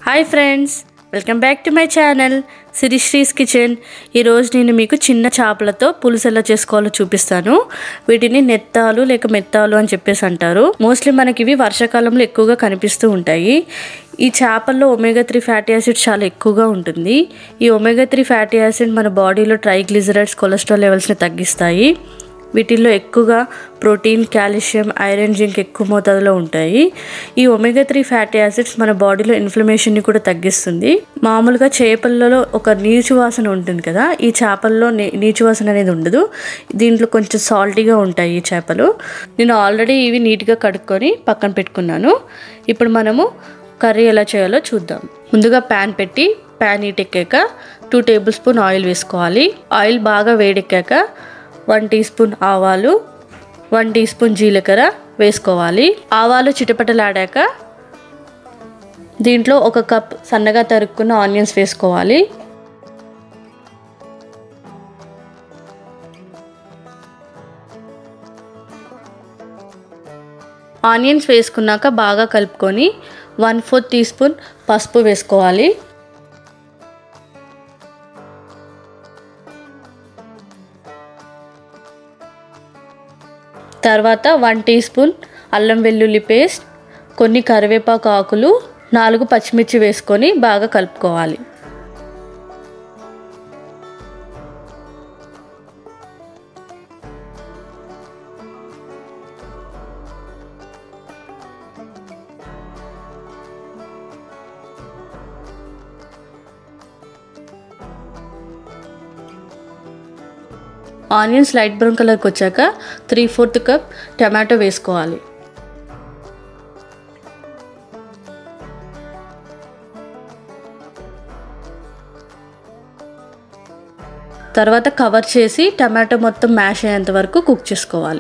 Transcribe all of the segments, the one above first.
hi friends welcome back to my channel Sirisree's kitchen ఈరోజు నేను మీకు చిన్న చేపలతో పులుసు ఎలా చేసుకోవాలో చూపిస్తాను వీటిని నెత్తాలు లేక మెత్తాలు అని చెప్పేసి అంటారు మోస్ట్లీ మనకి ఇవి వర్షాకాలంలో ఎక్కువగా కనిపిస్తూ ఉంటాయి ఈ చేపల్లో ఒమేగా త్రీ ఫ్యాటీ యాసిడ్ చాలా ఎక్కువగా ఉంటుంది ఈ ఒమేగా త్రీ ఫ్యాటీ యాసిడ్ మన బాడీలో ట్రైగ్లిజరైడ్స్ కొలెస్ట్రాల్ లెవెల్స్ని తగ్గిస్తాయి వీటిల్లో ఎక్కువగా ప్రోటీన్ కాల్షియం ఐరన్ జింక్ ఎక్కువ మోతాదులో ఉంటాయి ఈ ఒమేగా త్రీ ఫ్యాటీ యాసిడ్స్ మన బాడీలో ఇన్ఫ్లమేషన్ని కూడా తగ్గిస్తుంది మామూలుగా చేపలలో ఒక నీచు వాసన ఉంటుంది కదా ఈ చేపల్లో నీ- నీచు వాసన అనేది ఉండదు దీంట్లో కొంచెం సాల్టీగా ఉంటాయి ఈ చేపలు నేను ఆల్రెడీ ఇవి నీట్గా కడుక్కొని పక్కన పెట్టుకున్నాను ఇప్పుడు మనము కర్రీ ఎలా చేయాలో చూద్దాం ముందుగా ప్యాన్ పెట్టి ప్యాన్ హీట్ ఎక్కాక టూ టేబుల్ స్పూన్ ఆయిల్ వేసుకోవాలి ఆయిల్ బాగా వేడెక్కాక వన్ టీ స్పూన్ ఆవాలు వన్ టీ స్పూన్ జీలకర్ర వేసుకోవాలి ఆవాలు చిటపటలాడాక దీంట్లో ఒక కప్ సన్నగా తరుక్కున్న ఆనియన్స్ వేసుకోవాలి ఆనియన్స్ వేసుకున్నాక బాగా కలుపుకొని వన్ ఫోర్త్ టీ స్పూన్ పసుపు వేసుకోవాలి తర్వాత వన్ టీ స్పూన్ అల్లం వెల్లుల్లి పేస్ట్ కొన్ని కరివేపాకు ఆకులు నాలుగు పచ్చిమిర్చి వేసుకొని బాగా కలుపుకోవాలి ఆనియన్స్ లైట్ బ్రౌన్ కలర్కి వచ్చాక త్రీ ఫోర్త్ కప్ టమాటో వేసుకోవాలి తర్వాత కవర్ చేసి టమాటో మొత్తం మ్యాష్ అయ్యేంత వరకు కుక్ చేసుకోవాలి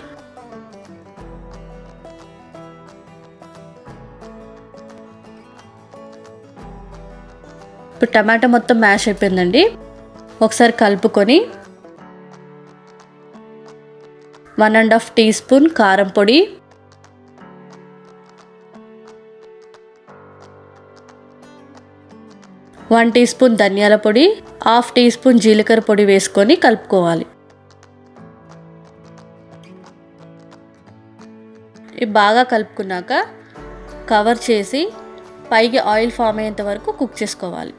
ఇప్పుడు టమాటో మొత్తం మ్యాష్ అయిపోయిందండి ఒకసారి కలుపుకొని one and half teaspoon కారం పొడి వన్ టీ స్పూన్ ధనియాల పొడి హాఫ్ టీ స్పూన్ జీలకర్ర పొడి వేసుకొని కలుపుకోవాలి ఇవి బాగా కలుపుకున్నాక కవర్ చేసి పైకి ఆయిల్ ఫామ్ అయ్యేంత వరకు కుక్ చేసుకోవాలి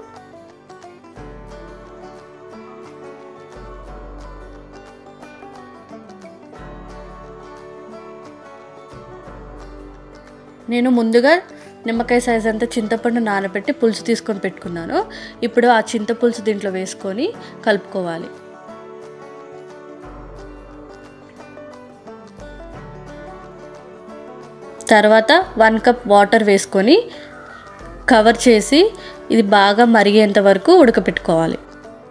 నేను ముందుగా నిమ్మకాయ సైజ్ అంతా చింతపండు నానబెట్టి పులుసు తీసుకొని పెట్టుకున్నాను ఇప్పుడు ఆ చింత పులుసు దీంట్లో వేసుకొని కలుపుకోవాలి తర్వాత వన్ కప్ వాటర్ వేసుకొని కవర్ చేసి ఇది బాగా మరిగేంత వరకు ఉడకపెట్టుకోవాలి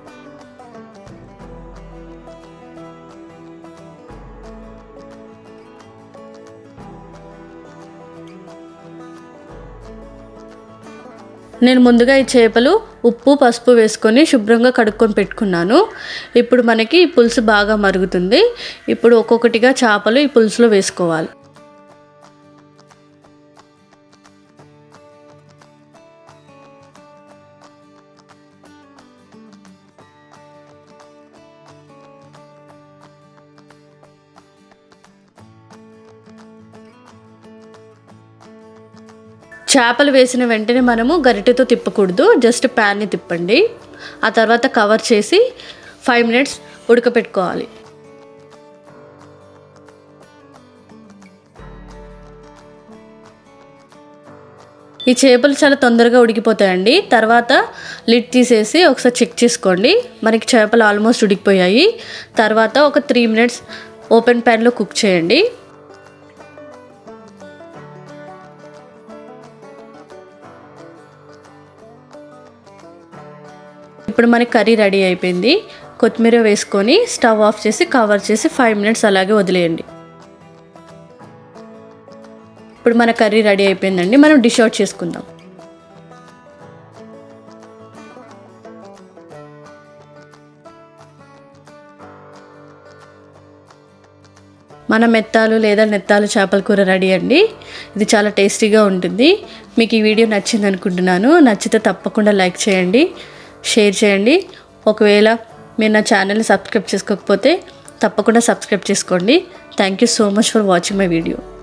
నేను ముందుగా ఈ చేపలు ఉప్పు పసుపు వేసుకొని శుభ్రంగా కడుక్కొని పెట్టుకున్నాను ఇప్పుడు మనకి ఈ పులుసు బాగా మరుగుతుంది ఇప్పుడు ఒక్కొక్కటిగా చేపలు ఈ పులుసులో వేసుకోవాలి చేపలు వేసిన వెంటనే మనము గరిటెతో తిప్పకూడదు జస్ట్ ప్యాన్ని తిప్పండి ఆ తర్వాత కవర్ చేసి ఫైవ్ మినిట్స్ ఉడకపెట్టుకోవాలి ఈ చేపలు చాలా తొందరగా ఉడికిపోతాయండి తర్వాత లిడ్ తీసేసి ఒకసారి చెక్ చేసుకోండి మనకి చేపలు ఆల్మోస్ట్ ఉడికిపోయాయి తర్వాత ఒక త్రీ మినిట్స్ ఓపెన్ ప్యాన్లో కుక్ చేయండి ఇప్పుడు మనకి కర్రీ రెడీ అయిపోయింది కొత్తిమీర వేసుకొని స్టవ్ ఆఫ్ చేసి కవర్ చేసి ఫైవ్ మినిట్స్ అలాగే వదిలేయండి ఇప్పుడు మన కర్రీ రెడీ అయిపోయిందండి మనం డిష్ అవుట్ చేసుకుందాం మన మెత్తాలు లేదా నెత్తాలు చేపల కూర రెడీ అండి ఇది చాలా టేస్టీగా ఉంటుంది మీకు ఈ వీడియో నచ్చింది అనుకుంటున్నాను నచ్చితే తప్పకుండా లైక్ చేయండి షేర్ చేయండి ఒకవేళ మీరు నా ఛానల్ని సబ్స్క్రైబ్ చేసుకోకపోతే తప్పకుండా సబ్స్క్రైబ్ చేసుకోండి thank you so much for watching my video